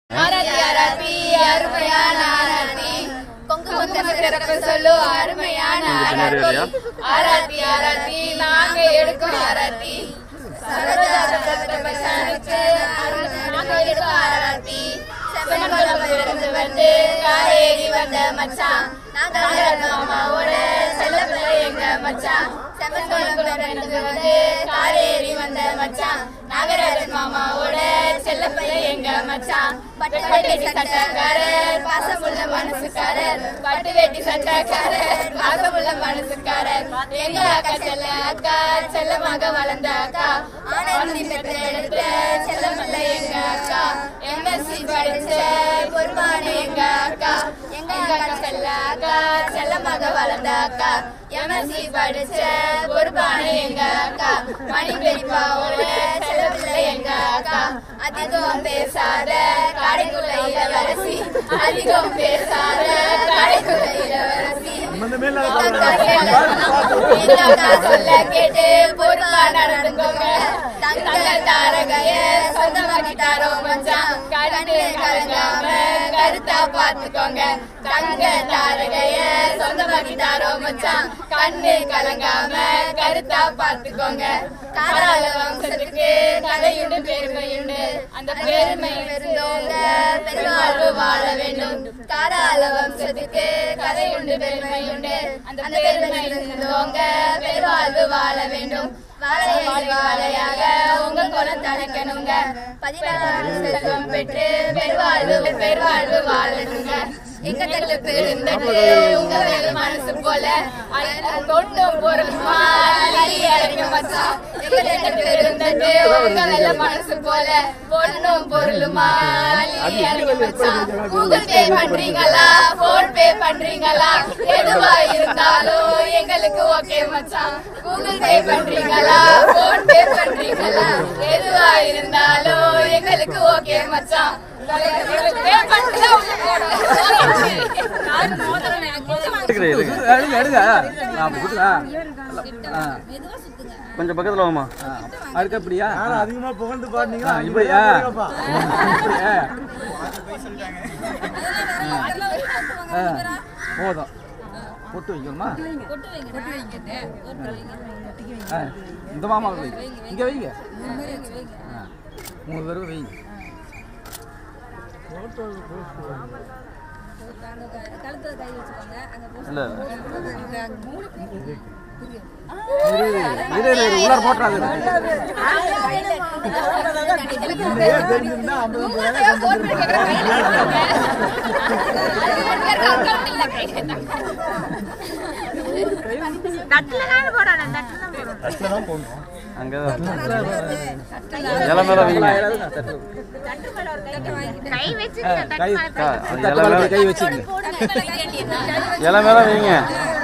ஆராத்தி ஆராத்தி அருமையான ஆராத்தி கொங்கு முத்தன சிறப்பு சொல்லு அருமையான ஆராத்தி ஆராத்தி ஆராத்தி நாங்க எடுக்கும் ஆராத்தி சர்வஜாதகத்தை பச்சானுக்கு நாங்க எடுக்கும் ஆராத்தி செம்மகுளத்திலிருந்து வந்து காரேறி வந்த மச்சான் நாங்க மாமாவோட செல்ல பிள்ளை எங்க மச்சான் செம்மகுளத்திலிருந்து வந்து காரேறி வந்த மச்சான் நாகராஜன் மாமாவோட செல்ல பிள்ளை எங்க மச்சான் பட்டு வெட்டி சட்டக்காரர் பாசமுள்ள மனசுக்காரர் பட்டு வெட்டி சட்டக்காரர் பாசமுள்ள மனசுக்காரர் எங்க அக்கா செல்ல அக்கா செல்லமாக வளர்ந்த அக்கா ஆனந்தி பெற்ற எடுத்த செல்ல பிள்ளை எங்க அக்கா எம்எஸ்சி படிச்ச பொறுமான எங்க அக்கா எங்க அக்கா செல்ல அக்கா செல்லமாக வளர்ந்த அக்கா எம்எஸ்சி படிச்ச பொறுப்பான எங்க அக்கா மணி பெரியப்பாவோட செல்ல பிள்ளை எங்க அக்கா அதிகம் பேசாத கடைக்குள்ள இளவரசி அதிகம் பேசாத கடைக்குள்ள இளவரசி அக்கா சொல்ல கேட்டு பொறுப்பா நடந்துக்கோங்க தங்க தாரகைய சொந்தமாக்கிட்டாரோ மச்சான் கண்டு கலங்காம கருத்தா பாத்துக்கோங்க தங்க தாரகைய சொந்தமாக்கிட்டாரோ மச்சான் கண்ணு கலங்காம கருத்தா பாத்துக்கோங்க காரால வம்சத்துக்கு கதையுண்டு பெருமையுண்டு அந்த பெருமை இருந்தோங்க பெருவாழ்வு வாழ வேண்டும் காரால வம்சத்துக்கு கதையுண்டு பெருமையுண்டு அந்த பெருமை இருந்தோங்க பெருவாழ்வு வாழ வேண்டும் வாழையாடி வாழையாக உங்க குலம் தழைக்கணுங்க பதினாறு செல்வம் பெற்று பெருவாழ்வு பெருவாழ்வு வாழணுங்க எங்க தட்டு பெருந்தட்டு உங்க வேலை மனசு போல கொண்டு பொருளுமா அள்ளி அடைக்க மச்சான் எங்க தட்டு பெருந்தட்டு உங்க வேலை மனசு போல பொண்ணும் பொருளுமா அள்ளி அடைக்க மச்சான் கூகுள் பே பண்றீங்களா போன் பே பண்றீங்களா எதுவா இருந்தாலும் எங்களுக்கு ஓகே மச்சான் கூகுள் பே பண்றீங்களா போன் பே பண்றீங்களா எதுவா இருந்தாலும் எங்களுக்கு ஓகே மச்சான் pay பண்ணிட்டு உள்ள எடுக்கிறேன் எடுங்க எடுங்க எடுங்க ஆ, அப்படி கொடுங்க ஆ. கொஞ்சம் பக்கத்தில் வாமா ஆ. அடுக்க அப்படியா அதிகமா புகழ்ந்து பாடுனீங்களா ஆ, இப்படியா இப்படியா ஆ. போதும் பொட்டு வைக்கணுமா ஆ, இந்த மாமா வைங்க இங்க வைங்க ஆ, மூணு பேருக்கு வைங்க இல்லை இரு, இரு, இரு, இரு, இரு, உள்ளார போட்டுறாது தெரிஞ்சிருந்தா ஐம்பது அங்கே இலை மேலே வைங்க கை வச்சு கை அக்கா, அது தட்டு இலை மேல மேலே கை வச்சுங்க இலை மேலே வைங்க